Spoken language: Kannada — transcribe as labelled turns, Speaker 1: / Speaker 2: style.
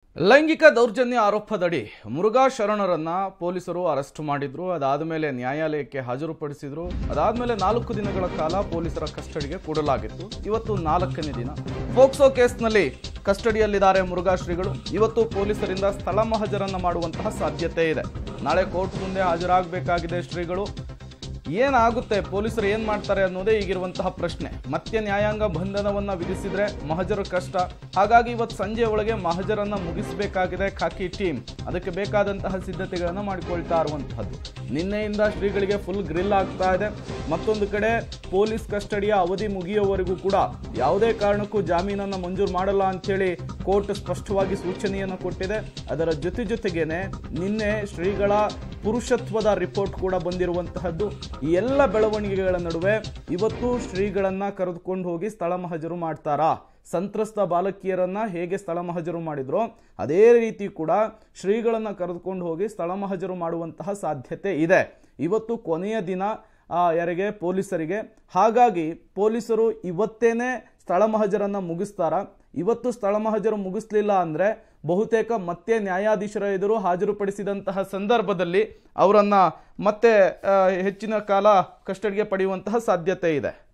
Speaker 1: ಲೈಂಗಿಕ ದೌರ್ಜನ್ಯ ಆರೋಪದಡಿ ಮುರುಘಾ ಶರಣರನ್ನ ಪೊಲೀಸರು ಅರೆಸ್ಟ್ ಮಾಡಿದ್ರು ಅದಾದ ಮೇಲೆ ನ್ಯಾಯಾಲಯಕ್ಕೆ ಹಾಜರುಪಡಿಸಿದ್ರು ಅದಾದ್ಮೇಲೆ ನಾಲ್ಕು ದಿನಗಳ ಕಾಲ ಪೊಲೀಸರ ಕಸ್ಟಡಿಗೆ ಕೊಡಲಾಗಿತ್ತು ಇವತ್ತು ನಾಲ್ಕನೇ ದಿನ ಫೋಕ್ಸೋ ಕೇಸ್ನಲ್ಲಿ ಕಸ್ಟಡಿಯಲ್ಲಿದ್ದಾರೆ ಮುರುಘಾ ಶ್ರೀಗಳು ಇವತ್ತು ಪೊಲೀಸರಿಂದ ಸ್ಥಳ ಮಹಜರನ್ನ ಮಾಡುವಂತಹ ಸಾಧ್ಯತೆ ಇದೆ ನಾಳೆ ಕೋರ್ಟ್ ಮುಂದೆ ಹಾಜರಾಗಬೇಕಾಗಿದೆ ಶ್ರೀಗಳು ಏನಾಗುತ್ತೆ ಪೊಲೀಸರು ಏನ್ ಮಾಡ್ತಾರೆ ಅನ್ನೋದೇ ಈಗಿರುವಂತಹ ಪ್ರಶ್ನೆ ಮತ್ತೆ ನ್ಯಾಯಾಂಗ ಬಂಧನವನ್ನ ವಿಧಿಸಿದ್ರೆ ಮಹಜರು ಕಷ್ಟ ಹಾಗಾಗಿ ಇವತ್ತು ಸಂಜೆ ಒಳಗೆ ಮಹಜರನ್ನ ಮುಗಿಸಬೇಕಾಗಿದೆ ಖಾಕಿ ಟೀಮ್ ಅದಕ್ಕೆ ಬೇಕಾದಂತಹ ಸಿದ್ಧತೆಗಳನ್ನ ಮಾಡಿಕೊಳ್ತಾ ಇರುವಂತಹದ್ದು ನಿನ್ನೆಯಿಂದ ಶ್ರೀಗಳಿಗೆ ಫುಲ್ ಗ್ರಿಲ್ ಆಗ್ತಾ ಇದೆ ಮತ್ತೊಂದು ಕಡೆ ಪೊಲೀಸ್ ಕಸ್ಟಡಿಯ ಅವಧಿ ಮುಗಿಯುವವರೆಗೂ ಕೂಡ ಯಾವುದೇ ಕಾರಣಕ್ಕೂ ಜಾಮೀನನ್ನ ಮಂಜೂರು ಮಾಡಲ್ಲ ಅಂತೇಳಿ ಕೋರ್ಟ್ ಸ್ಪಷ್ಟವಾಗಿ ಸೂಚನೆಯನ್ನು ಕೊಟ್ಟಿದೆ ಅದರ ಜೊತೆ ಜೊತೆಗೇನೆ ನಿನ್ನೆ ಶ್ರೀಗಳ ಪುರುಷತ್ವದ ರಿಪೋರ್ಟ್ ಕೂಡ ಬಂದಿರುವಂತಹದ್ದು ಈ ಎಲ್ಲ ಬೆಳವಣಿಗೆಗಳ ನಡುವೆ ಇವತ್ತು ಶ್ರೀಗಳನ್ನ ಕರೆದುಕೊಂಡು ಹೋಗಿ ಸ್ಥಳ ಮಹಜರು ಮಾಡ್ತಾರಾ ಸಂತ್ರಸ್ತ ಬಾಲಕಿಯರನ್ನ ಹೇಗೆ ಸ್ಥಳ ಮಹಜರು ಮಾಡಿದ್ರೋ ಅದೇ ರೀತಿ ಕೂಡ ಶ್ರೀಗಳನ್ನ ಕರೆದುಕೊಂಡು ಹೋಗಿ ಸ್ಥಳ ಮಹಜರು ಮಾಡುವಂತಹ ಸಾಧ್ಯತೆ ಇದೆ ಇವತ್ತು ಕೊನೆಯ ದಿನ ಆ, ಯಾರಿಗೆ ಪೊಲೀಸರಿಗೆ ಹಾಗಾಗಿ ಪೊಲೀಸರು ಇವತ್ತೇನೆ ಸ್ಥಳ ಮಹಜರನ್ನ ಮುಗಿಸ್ತಾರ ಇವತ್ತು ಸ್ಥಳ ಮಹಜರು ಮುಗಿಸ್ಲಿಲ್ಲ ಅಂದ್ರೆ ಬಹುತೇಕ ಮತ್ತೆ ನ್ಯಾಯಾಧೀಶರ ಎದುರು ಹಾಜರುಪಡಿಸಿದಂತಹ ಸಂದರ್ಭದಲ್ಲಿ ಅವರನ್ನ ಮತ್ತೆ ಆ, ಹೆಚ್ಚಿನ ಕಾಲ ಕಸ್ಟಡಿಗೆ ಪಡೆಯುವಂತಹ ಸಾಧ್ಯತೆ ಇದೆ